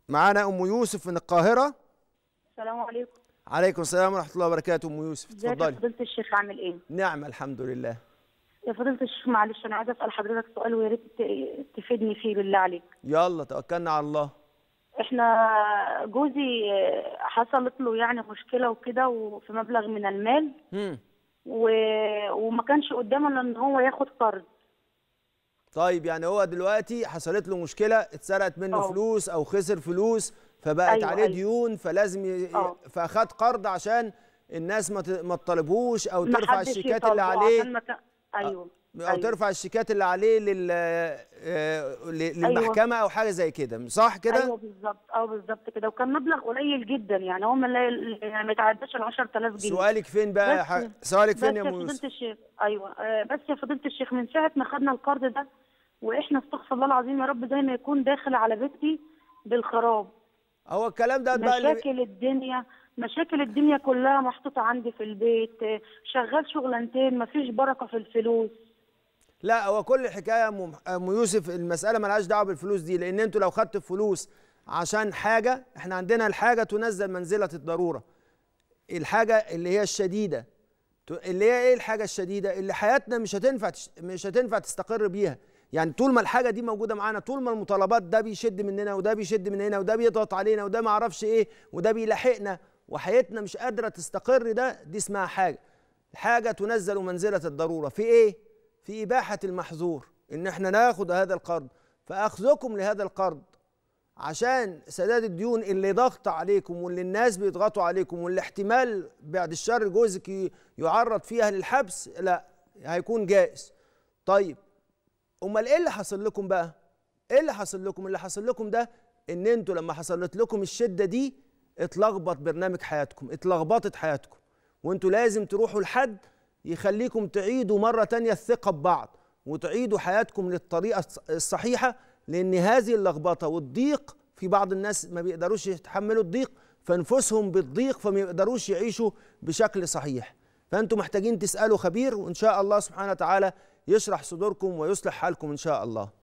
معانا ام يوسف من القاهره السلام عليكم عليكم السلام ورحمه الله وبركاته ام يوسف ازيك يا اتفضلي فضيلة الشيخ عامل ايه؟ نعم الحمد لله يا فضيلة الشيخ معلش انا عايزه اسال حضرتك سؤال ويا ريت ت- تفيدني فيه بالله عليك. يلا توكلنا على الله احنا جوزي آه، حصلت له يعني مشكله وكده وفي مبلغ من المال هم. و... وما كانش قدامنا ان هو ياخد قرض. طيب يعني هو دلوقتي حصلت له مشكله اتسرقت منه اه. فلوس او خسر فلوس فبقت أيوة، عليه أيوة. ديون فلازم ي... اه. فاخد قرض عشان الناس ما ت... ما تطالبوش او ما ترفع حدش الشيكات اللي يطالبه عليه عشان ما كان... ايوه او أيوة. ترفع الشيكات اللي عليه لل آه، ل- للمحكمه او حاجه زي كده صح كده ايوه بالظبط اه بالظبط كده وكان مبلغ قليل جدا يعني هو ما لا- ما يتعداش ال 10000 جنيه سؤالك فين بقى يا بس- ح... سؤالك بس فين يا يا ام فضيلة يوسف الشيخ ايوه آه، بس يا فضيلة الشيخ من ساعة ما خدنا القرض ده واحنا استغفر الله العظيم يا رب زي ما يكون داخل على بيتي بالخراب هو الكلام ده بقى اللي... مشاكل الدنيا مشاكل الدنيا كلها محطوطة عندي في البيت آه، شغال شغلانتين مفيش بركة في الفلوس لا هو كل الحكايه يا ام أم يوسف المساله ملهاش دعوه بالفلوس دي لان انتوا لو خدتوا فلوس عشان حاجه احنا عندنا الحاجه تنزل منزله الضروره الحاجه اللي هي الشديده ت- اللي هي ايه الحاجه الشديده اللي حياتنا مش هتنفع تش- مش هتنفع تستقر بيها يعني طول ما الحاجه دي موجوده معانا طول ما المطالبات ده بيشد مننا وده بيشد من هنا وده بيضغط علينا وده ما اعرفش ايه وده بيلاحقنا وحياتنا مش قادره تستقر ده دي اسمها حاجه حاجه تنزل منزله الضروره في ايه في اباحه المحظور ان احنا ناخد هذا القرض فاخذكم لهذا القرض عشان سداد الديون اللي ضغط عليكم واللي الناس بيضغطوا عليكم واللي احتمال بعد الشر جوزك ي- يعرض فيها للحبس لا هيكون جائز طيب امال ايه اللي حصل لكم بقى ايه اللي حصل لكم اللي حصل لكم ده ان انتوا لما حصلت لكم الشده دي اتلخبط برنامج حياتكم اتلخبطت حياتكم وانتوا لازم تروحوا لحد يخليكم تعيدوا مره تانية الثقه ببعض وتعيدوا حياتكم للطريقه الص- الصحيحه لان هذه اللخبطه والضيق في بعض الناس ما بيقدروش يتحملوا الضيق فانفسهم بالضيق فما يقدروش يعيشوا بشكل صحيح فانتم محتاجين تسالوا خبير وان شاء الله سبحانه وتعالى يشرح صدوركم ويصلح حالكم ان شاء الله